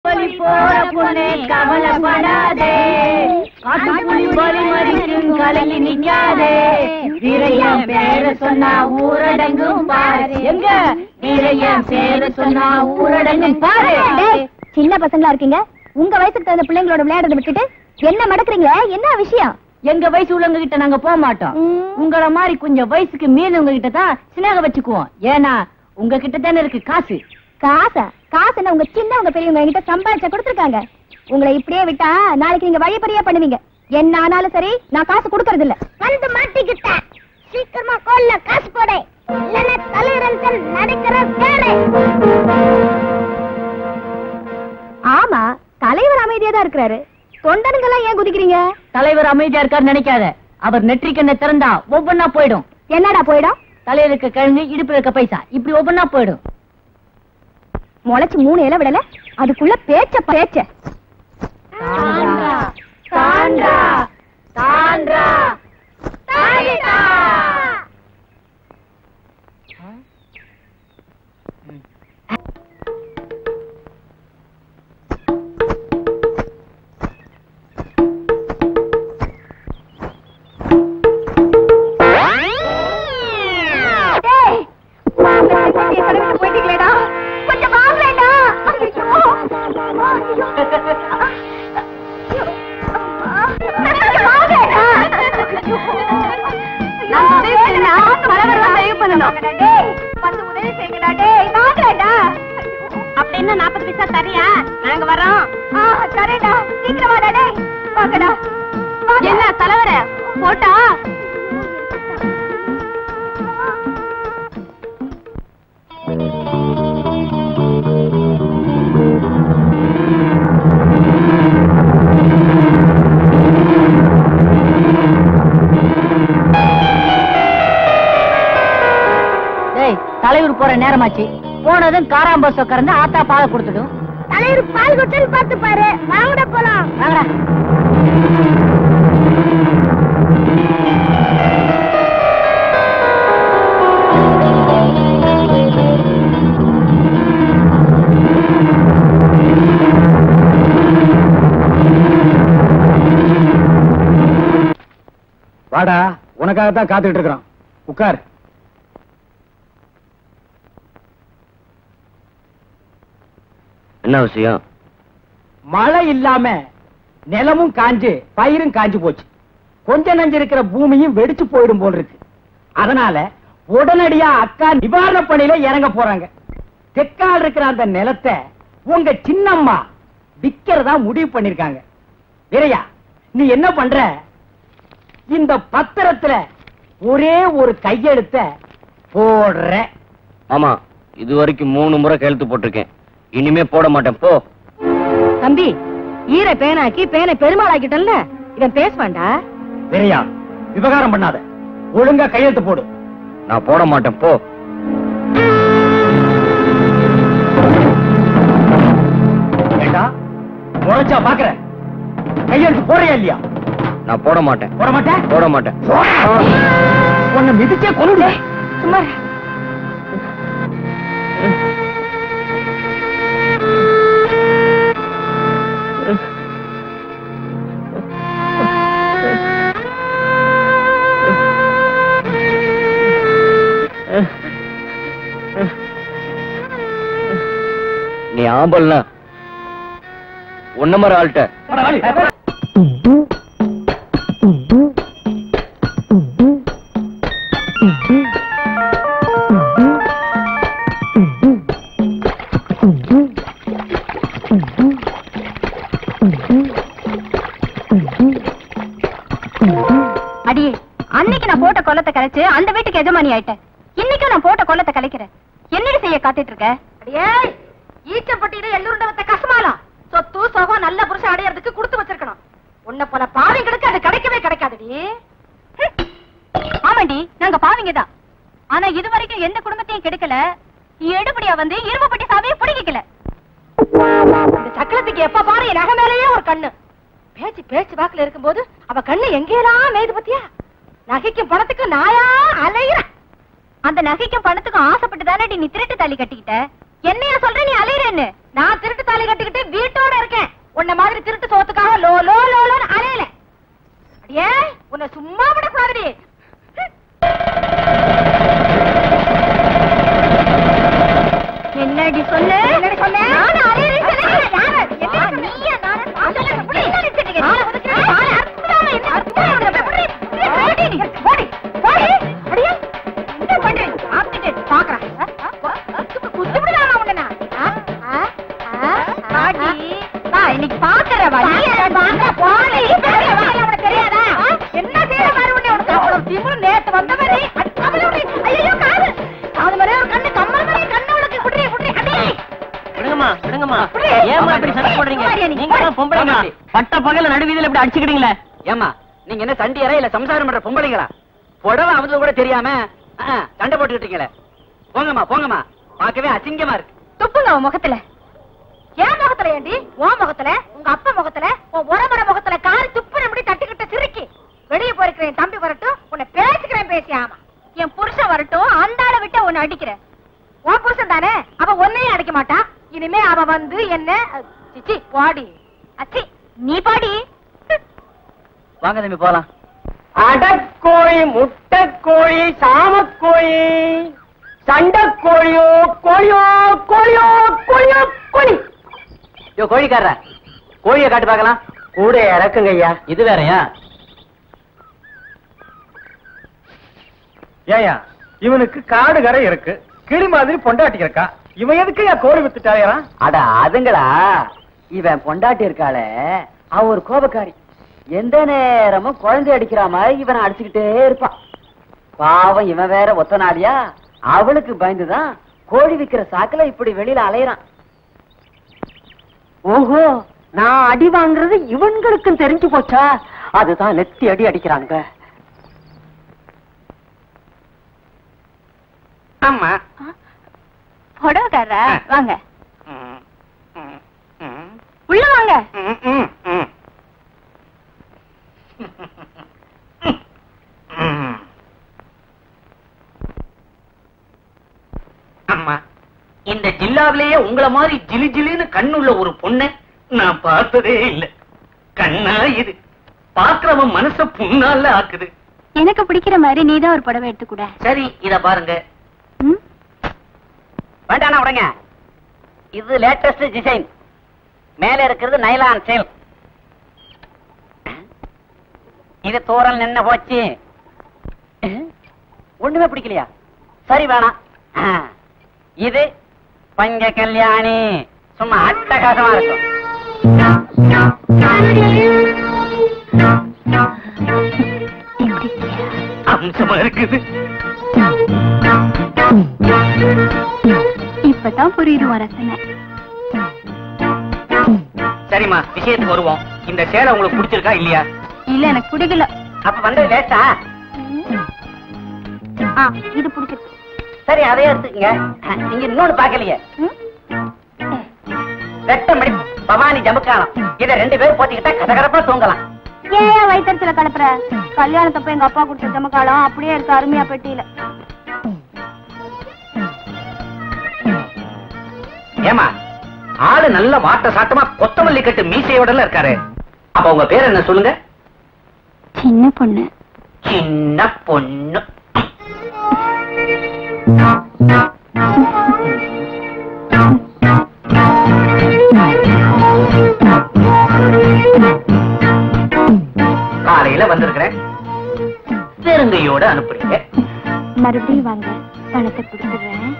வழி போற பொண்ணு கவலைப்படாதே காட்டுப்புலி வழி மறிக்கும் கலங்கி நிக்காதே வீரையன் பேர சொன்னா ஊரடங்கும் பாரு எங்க வீரையன் பேர சொன்னா ஊரடங்கும் பாரு டேய், சின்ன பசங்களா இருக்கீங்க உங்க வயசுக்கு தகுந்த பிள்ளைங்களோட விளையாடுறத விட்டுட்டு என்ன மடக்குறீங்களே என்ன விஷயம் எங்க வயசு உள்ளவங்க கிட்ட நாங்க போக மாட்டோம் ம். உங்கள மாதிரி கொஞ்சம் வயசுக்கு மீனவங்க கிட்ட தான் சினேக வச்சுக்குவோம் ஏன்னா உங்க கிட்ட தானே இருக்கு காசு காசா காசுன்னா உங்க சின்னவங்க பெரியவங்க என்கிட்ட சம்பாதிச்சா கொடுத்துருக்காங்க உங்களை இப்படியே விட்டா நாளைக்கு நீங்க வழிபறியா பண்ணுவீங்க என்ன ஆனாலும் சரி நான் காசு கொடுக்கறது இல்ல வந்து மாட்டிக்கிட்டேன் சீக்கிரமா கோல்ல காசு போட இல்லன்னா தலைவரன் நடக்கிற வேலை ஆமா தலைவர் அமைதியா தான் இருக்கிறாரு தொண்டனுங்கெல்லாம் ஏன் குதிக்கிறீங்க தலைவர் அமைதியா இருக்காரு நினைக்காத அவர் நெற்றிக்கண்ணை திறந்தா ஒவ்வொன்னா போயிடும் என்னடா போயிடும் தலையில இருக்க கிழங்கு இடுப்புல இருக்க பைசா இப்படி ஒவ்வொன்னா போயிடும் முளைச்சு மூணு இலை விடல அதுக்குள்ள பேச்ச பேச்ச தாண்டா தாண்டா தாண்டா டேய், மாப்பிள்ளை குட்டியை கடவுள் போயிட்டீங்களேடா. கொஞ்சம் வாங்களேடா. ஐயோ. ஐயோ. கொஞ்சம் வாங்களேடா. நான் உதவி செய்யணும்னா, பரபரப்பா தயவு பண்ணணும். டேய், வந்து உதவி செய்யுங்கடா. டேய், வாங்களேடா. அப்படின்னா நாற்பது பைசா தரியா நாங்க வரோம் ஆ, சரிடா. சீக்கிரம் வாடா, டேய். வாங்கடா. வாங்க. என்ன தலைவர போட்டா டேய் தலைவர் போற நேரமாச்சு போனதும் காராம்பஸ் உட்கார்ந்து ஆத்தா பாலை கொடுத்துடும் தலைவர் பால் குட்டல் பார்த்து பாரு வாங்கடா போலாம் வாங்கடா வாடா உனக்காக தான் காத்துக்கிட்டு இருக்கிறோம் உட்கார் என்ன விஷயம் மழை இல்லாம நிலமும் காஞ்சு பயிரும் காஞ்சு போச்சு கொஞ்ச நஞ்சு இருக்கிற பூமியும் வெடிச்சு போயிடும் போல் இருக்கு அதனால உடனடியா அக்கா நிவாரண பணியில இறங்க போறாங்க தெற்கால் இருக்கிற அந்த நிலத்தை உங்க சின்னம்மா விக்கிறதா முடிவு பண்ணிருக்காங்க வீரையா நீ என்ன பண்ற இந்த பத்திரத்துல ஒரே ஒரு கையெழுத்த போடுற ஆமா இது வரைக்கும் மூணு முறை கையெழுத்து போட்டிருக்கேன் இனிமே போட மாட்டேன் போ தம்பி ஈர பேனாக்கி பேனை பெருமாள் ஆக்கிட்டல்ல இவன் பேசுவான்டா வீரையா விவகாரம் பண்ணாத ஒழுங்கா கையெழுத்து போடு நான் போட மாட்டேன் போ ஏண்டா முறைச்சா பாக்குற கையெழுத்து போறியா இல்லையா நான் போட மாட்டேன் போட மாட்டேன் போட மாட்டேன் உன்னை மிதிச்சே கொண்டுடு சும்மா நீ ஆம்பல்னா ஒன்ன மாதிரி ஆள்கிட்ட அடியே அன்னைக்கு நான் போட்ட கொல்லத்தை கலைச்சு அந்த வீட்டுக்கு எஜமானி ஆயிட்டேன் இன்னைக்கும் நான் போட்ட கொல்லத்தை கலைக்கிறேன் என்னடி செய்ய காத்துட்டு இருக்க அடியே ஈச்சப்பட்டியில எள்ளுருண்டவத்த கசமாலாம் சொத்து சொகம் நல்ல புருஷன் அடையறதுக்கு கொடுத்து வச்சிருக்கணும் உன்னை போல பாவிங்களுக்கு அது கிடைக்கவே கிடைக்காதுடி ஹம். ஆமாண்டி நாங்க பாவிங்க தான் ஆனா இது வரைக்கும் எந்த குடும்பத்தையும் கெடுக்கல எடுபடியா வந்து இரும்புப்பட்டி சாவியை பிடிக்கல இந்த சக்கரத்துக்கு எப்ப பாரு என் நகை மேலேயே ஒரு கண்ணு பேச்சு பேச்சு வாக்குல இருக்கும்போது அவ கண்ணு எங்கேயெல்லாம் மேய்து பத்தியா நகைக்கும் பணத்துக்கும் நாயா அலையிற அந்த நகைக்கும் பணத்துக்கும் ஆசைப்பட்டு தானே நீ திருட்டு தாலி கட்டிக்கிட்ட என்னையா சொல்ற நீ அலையிறன்னு நான் திருட்டு தாலி கட்டிக்கிட்டு வீட்டோட உன்ன மாதிரி திருட்டு சோத்துக்காக லோ லோ லோன்னு அலையல அடியே உன்னை சும்மா விடக்கூடாதுடி என்னடி சொன்ன என்னடி சொன்ன நானும் அலையறேன் சொன்னேன் யாரு என்ன நீயா நானும் பாசல புடி என்னடி சொன்னீங்க நான் ஒதுக்கு நான் அற்புதமா என்ன அற்புதமா புடி புடி நீ போடி போடி அடியே என்ன பண்றீங்க சாப்பிட்டுட்டு பாக்குறேன் குத்து விடுறாமா உன்ன நான் பாடி வா இன்னைக்கு பாக்குற வா நீ பாக்க போடி உனக்கு தெரியாதா என்ன செய்யற மாதிரி உன்னை உனக்கு அவ்வளவு திமிரு நேத்து வந்த மாதிரி அவளோட ஐயோ காது காது மாதிரி ஒரு கண்ணு கம்மல் மாதிரி கண்ணு உனக்கு குடி குடி அடி விடுங்கம்மா விடுங்கம்மா புடி. ஏமா இப்படி சண்டை போடுறீங்க குமாரியா நீ? நீங்க தான் பொம்பளைங்க ஆமா. பட்ட பகல நடுவீதியில இப்படி அடிச்சுக்கிட்டீங்களே ஏமா நீங்க என்ன சண்டியரா இல்ல சம்சாரம் பண்ற பொம்பளைங்களா புடவை அவங்க கூட தெரியாம ஆ, சண்டை போட்டுக்கிட்டீங்களே போங்கம்மா போங்கம்மா பார்க்கவே அசிங்கமா இருக்கு துப்புங்க உன் முகத்துல என் முகத்துல ஏண்டி உன் முகத்துல உங்க அப்பா முகத்துல உன் உறமுறை முகத்துல காரி துப்புன முடி தட்டிக்கிட்ட சிரிக்கி வெளியே போயிருக்கிறேன் என் தம்பி வரட்டும் உன்னை பேசிக்கிறேன் பேசி ஆமா என் புருஷன் வரட்டும் அந்த ஆளை விட்டு உன்னை அடிக்கிறேன் உன் புருஷன் தானே அவ உன்னையும் அடிக்க மாட்டா இனிமே அவ வந்து என்ன சிச்சி பாடி அச்சி நீ பாடி வாங்க தம்பி போலாம் அடக்கோழி முட்டைக்கோழி சாமக்கோழி சண்டைக்கோழியோ கோழியோ கோழியோ கோழியோ கோழி யோ கோழிக்காரர கோழியை காட்டு பார்க்கலாம் கூட இறக்குங்க ஐயா இது வேறயா ஏயா இவனுக்கு காடு கரை இருக்கு கிளி மாதிரி பொண்டாட்டி இருக்கா இவன் எதுக்கு என் கோழி வித்துட்டாயா அட அதுங்களா இவன் பொண்டாட்டி இருக்காளே அவ ஒரு கோபக்காரி எந்த நேரமும் குழந்தை அடிக்கிற மாதிரி இவனை அடிச்சுக்கிட்டே இருப்பான் பாவம் இவன் வேற ஒத்த நாடியா அவளுக்கு பயந்துதான் கோழி விக்கிற சாக்குல இப்படி வெளியில அலையறான் ஓஹோ நான் அடி வாங்குறது இவன்களுக்கும் தெரிஞ்சு போச்சா அதுதான் நெத்தி அடி அடிக்கிறாங்க ஆமா புடவைக்காரரா வாங்க உள்ள வாங்க அம்மா இந்த ஜில்லாவிலேயே உங்களை மாதிரி ஜிலி ஜிலின்னு கண்ணுள்ள ஒரு பொண்ணை நான் பார்த்ததே இல்ல கண்ணா இது பாக்குறவன் மனச புண்ணால ஆக்குது எனக்கு பிடிக்கிற மாதிரி நீதான் ஒரு புடவை எடுத்துக்கூட சரி இத பாருங்க வேண்டாம் உடங்க இது லேட்டஸ்ட் டிசைன் மேல இருக்கிறது நைலான் சேல் இது தூரல் நின்னு போச்சு ஒண்ணுமே பிடிக்கலையா சரி வேணாம் ஆ, இது பஞ்ச கல்யாணி சும்மா அட்டகாசமா இருக்கும் அம்சமா இருக்குது இப்பதான் புரியுது ரசனை சரிம்மா விஷயத்துக்கு வருவோம் இந்த சேலை உங்களுக்கு பிடிச்சிருக்கா இல்லையா இல்ல எனக்கு பிடிக்கல அப்ப வந்தது லேட்டா ஆ இது பிடிச்சிருக்கு சரி அதையே எடுத்துக்கங்க நீங்க இன்னொன்னு பாக்கலையே வெட்டமடி பவானி ஜமுக்காலம் இத ரெண்டு பேரும் போத்திக்கிட்டா கதகரப்பா தூங்கலாம் ஏன் வயிற்றுல கலப்புற கல்யாணத்தப்ப எங்க அப்பா கொடுத்த ஜமக்காலம் அப்படியே இருக்கு அருமையா பெட்டியில ஏமா ஆளு நல்ல வாட்ட சாட்டமா கொத்தமல்லி கட்டு மீசையோடல இருக்காரு அப்ப உங்க பேர் என்ன சொல்லுங்க சின்ன பொண்ணு சின்ன பொண்ணு காலையில வந்திருக்கிறேன் பெருங்கையோட அனுப்புறீங்க மறுபடியும் வாங்க பணத்தை கொடுத்துடுறேன்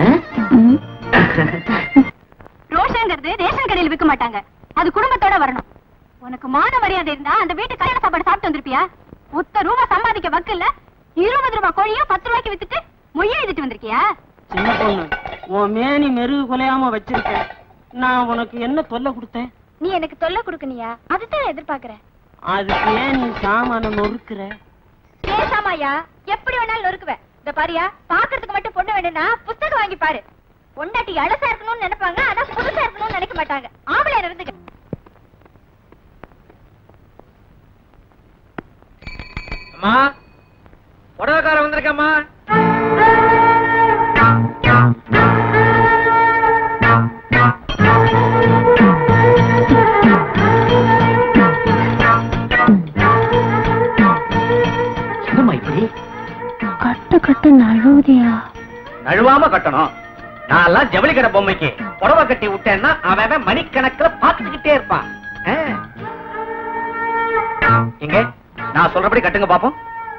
ரோஷங்கிறது ரேஷன் கடையில் விற்க மாட்டாங்க அது குடும்பத்தோட வரணும் உனக்கு மான மரியாதை இருந்தா அந்த வீட்டு கல்யாண சாப்பாடு சாப்பிட்டு வந்திருப்பியா ஒத்த ரூபா சம்பாதிக்க வக்கில்ல இருபது ரூபாய் கோழியும் பத்து ரூபாய்க்கு வித்துட்டு மொய்ய எழுதிட்டு வந்திருக்கியா சின்ன பொண்ணு உன் மேனி மெருகு குலையாம வச்சிருக்கேன் நான் உனக்கு என்ன தொல்லை கொடுத்தேன் நீ எனக்கு தொல்லை கொடுக்கணியா அதுதான் எதிர்பார்க்கறேன் அதுக்கு ஏன் நீ சாமான நொறுக்குற பேசாமாயா எப்படி வேணாலும் நொறுக்குவேன் இந்த பாரியா பாக்குறதுக்கு மட்டும் பொண்ணு வேணும்னா புஸ்தகம் வாங்கி பாரு பொண்டாட்டி அழசா இருக்கணும்னு நினைப்பாங்க ஆனா புதுசா இருக்கணும்னு நினைக்க மாட்டாங்க ஆம்பளை இருந்துக்க அம்மா புடவைக்கார வந்திருக்கம்மா சொல்லாம கட்டணும் நான் எல்லாம் ஜவுளி கடை பொம்மைக்கு புடவை கட்டி விட்டேன்னா அவன் அவன் மணிக்கணக்குல பாத்துக்கிட்டே இருப்பான் ஆ. இங்க நான் சொல்றபடி கட்டுங்க பாப்போம்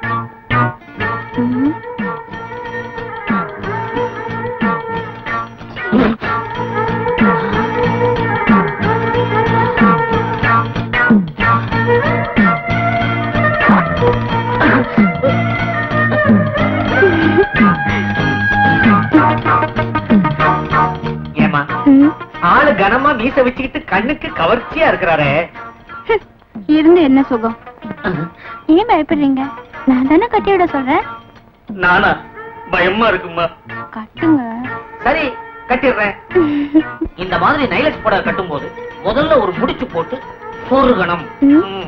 ஏமா ஆளு கனமா மீச வச்சுக்கிட்டு கண்ணுக்கு கவர்ச்சியா இருக்கிறாரே இருந்து என்ன சுகம் ஏன் பயப்படுறீங்க நான் தானே கட்டி விட சொல்றேன் நானா பயமா இருக்குமா கட்டுங்க சரி கட்டிடுறேன் இந்த மாதிரி நைலக்ஸ் புடவை கட்டும் போது முதல்ல ஒரு முடிச்சு போட்டு சொருகணும் ம்.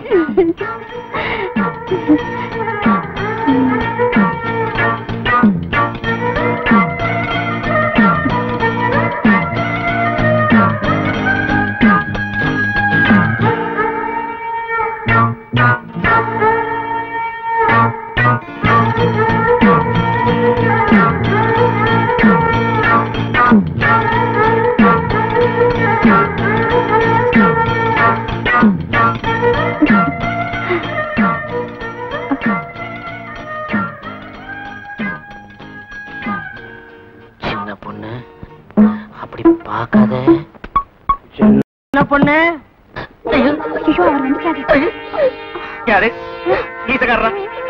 சின்ன பொண்ணு அப்படி பார்க்காத என்ன பொண்ணு ஐயோ அவர் வந்துட்டாரு யாரு கீசக்காரரா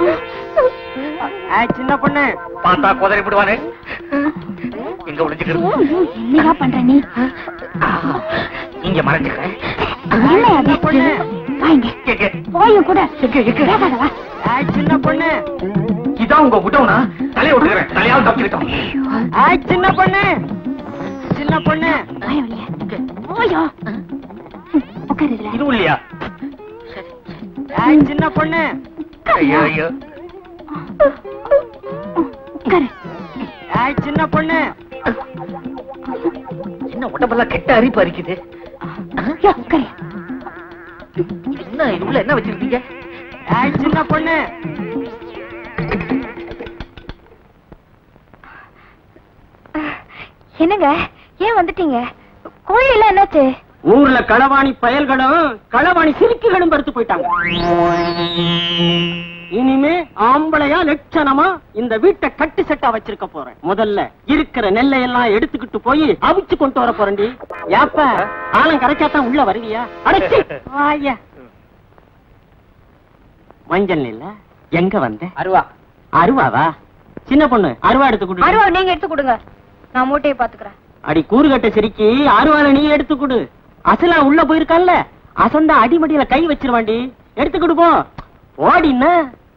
ஆ, சின்ன பொண்ணு பார்த்தா குதறி விடுவானே எங்க ஒளிஞ்சுக்கிறது என்னடா பண்ற நீ இங்க மறைஞ்சுக்கிறேன் என்ன அது பொண்ணு வாங்க எங்க போயும் கூட பேசாத வா ஆ, சின்ன பொண்ணு இதான் உங்க குட்டவுனா தலையை விட்டுக்கிறேன் தலையாவது தப்பிச்சுக்கிட்டோம் ஆ, சின்ன பொண்ணு சின்ன பொண்ணு வாய வழியா போயோ உட்காரு இதுல இதுவும் இல்லையா ஆ, சின்ன பொண்ணு ஐயோ ஐயோ உட்காரு ஆ, சின்ன பொண்ணு என்ன உடம்பெல்லாம் கெட்ட அரிப்பு அரிக்குது யோ, உட்காரு என்ன இது உள்ள என்ன வச்சிருக்கீங்க ஆ, சின்ன பொண்ணு என்னங்க ஏன் வந்துட்டீங்க கோழி எல்லாம் என்னாச்சு ஊர்ல களவாணி பயல்களும் களவாணி சிரிக்குகளும் படுத்து போயிட்டாங்க இனிமே ஆம்பளையா லட்சணமா இந்த வீட்டை கட்டு செட்டா வச்சிருக்க போறேன் முதல்ல இருக்கிற நெல்லை எல்லாம் எடுத்துக்கிட்டு போய் அவிச்சு கொண்டு வர போறேன்டி ஏப்ப ஆலம் கரைச்சாத்தான் உள்ள வருவியா அடைச்சி வாயா மஞ்சள் இல்ல எங்க வந்த அருவா அருவாவா சின்ன பொண்ணு அருவா எடுத்து கொடு அருவா நீங்க எடுத்து கொடுங்க நான் மூட்டையை பாத்துக்கிறேன் அடி கூறுகட்ட சிரிக்கி அருவால நீ எடுத்து கொடு அசலா உள்ள போயிருக்கான்ல அசந்தா அடிமடியில கை வச்சிருவாண்டி எடுத்து கொடு போ ஓடின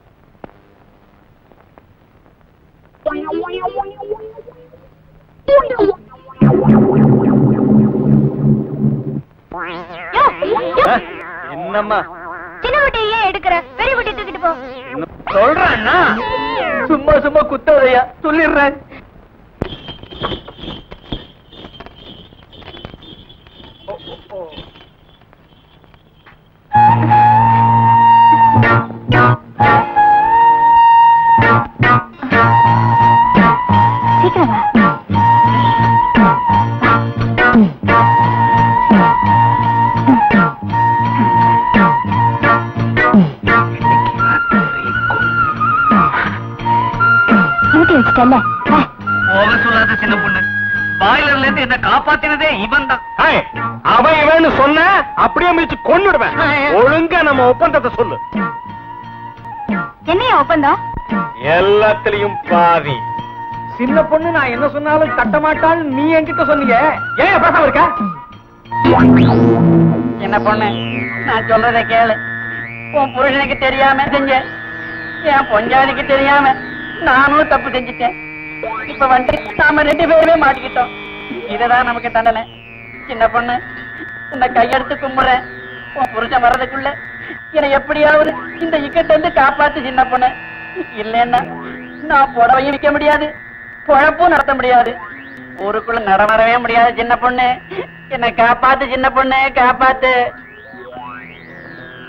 என்னம்மா சின்ன மூட்டையை ஏன் எடுக்கிற பெரிய மூட்டை தூக்கிட்டு போ சொல்றேன்னா சும்மா சும்மா குத்தாதையா சொல்லிடுறேன் சீக்கிரம் வா மூட்டை வச்சுட்டல்ல வா போக சொல்லாத சின்ன பொண்ணு பாய்லர்ல இருந்து என்ன காப்பாத்தினதே இவன் தான் அவன் இவன்னு சொன்ன அப்படியே மிதிச்சு கொன்னுடுவேன் ஒழுங்கா நம்ம ஒப்பந்தத்தை சொல்லு என்னையா ஒப்பந்தம் எல்லாத்துலயும் பாதி சின்ன பொண்ணு நான் என்ன சொன்னாலும் கட்ட மாட்டான்னு நீ என்கிட்ட சொன்னீங்க ஏன் பேசாம இருக்க என்ன பொண்ணு நான் சொல்றத கேளு உன் புருஷனுக்கு தெரியாம செஞ்ச என் பொஞ்சாதிக்கு தெரியாம நானும் தப்பு செஞ்சுட்டேன் இப்ப வந்து நாம ரெண்டு பேருமே மாட்டிக்கிட்டோம் இதுதான் நமக்கு தண்டனை சின்ன பொண்ணு உன்னை கையெடுத்து கும்பிடுறேன் உன் புருஷன் வர்றதுக்குள்ள என்னை எப்படியாவது இந்த இக்கட்ட இருந்து காப்பாத்து சின்ன பொண்ணு இல்லைன்னா நான் புடவையும் விற்க முடியாது பொழப்பும் நடத்த முடியாது ஊருக்குள்ள நடமாடவே முடியாது சின்ன பொண்ணு என்னை காப்பாத்து சின்ன பொண்ணு காப்பாத்து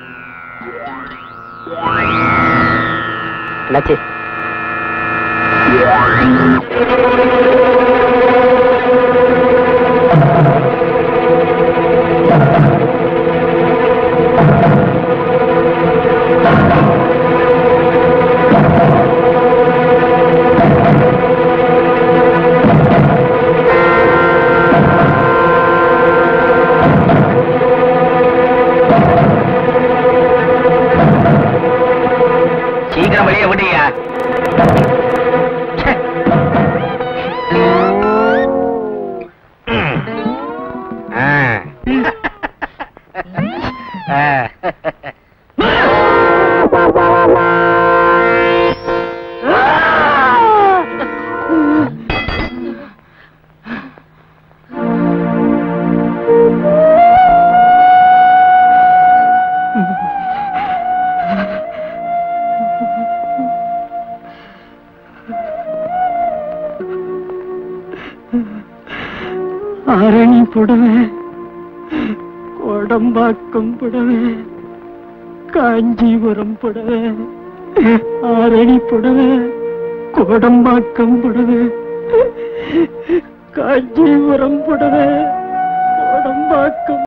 என்னாச்சு சீக்கிரம் வெளியே விடுயா ஆரணி புடவை கோடம்பாக்கம் புடவை காஞ்சிபுரம் புடவை ஆரணி புடவை கோடம்பாக்கம் புடவை காஞ்சிபுரம் புடவை கோடம்பாக்கம்